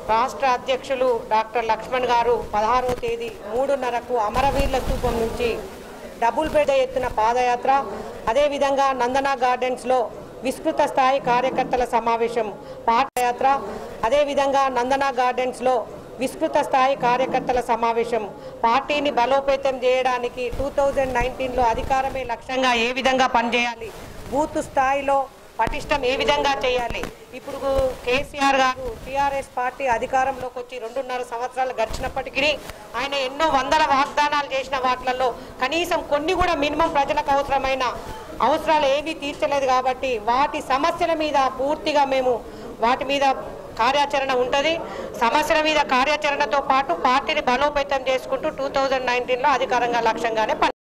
రాష్ట్ర అధ్యక్షులు డాక్టర్ లక్ష్మణ్ గారు పదహారవ తేదీ మూడున్నరకు అమరవీరుల స్థూపం నుంచి డబుల్ బెడ్ ఎత్తున పాదయాత్ర అదేవిధంగా నందన గార్డెన్స్లో విస్తృత స్థాయి కార్యకర్తల సమావేశం పాదయాత్ర అదేవిధంగా నందన గార్డెన్స్లో విస్తృత స్థాయి కార్యకర్తల సమావేశం పార్టీని బలోపేతం చేయడానికి టూ థౌజండ్ నైన్టీన్లో అధికారమే లక్ష్యంగా ఏ విధంగా పనిచేయాలి బూత్ స్థాయిలో పటిష్టం ఏ విధంగా చేయాలి ఇప్పుడు కేసీఆర్ గారు టీఆర్ఎస్ పార్టీ అధికారంలోకి వచ్చి రెండున్నర సంవత్సరాలు గడిచినప్పటికీ ఆయన ఎన్నో వందల వాగ్దానాలు చేసిన వాటిలలో కనీసం కొన్ని కూడా మినిమం ప్రజలకు అవసరమైన అవసరాలు ఏమీ తీర్చలేదు కాబట్టి వాటి సమస్యల మీద పూర్తిగా మేము వాటి మీద కార్యాచరణ ఉంటుంది సమస్యల మీద కార్యాచరణతో పాటు పార్టీని బలోపేతం చేసుకుంటూ టూ థౌజండ్ నైన్టీన్లో అధికారంగా లక్ష్యంగానే పని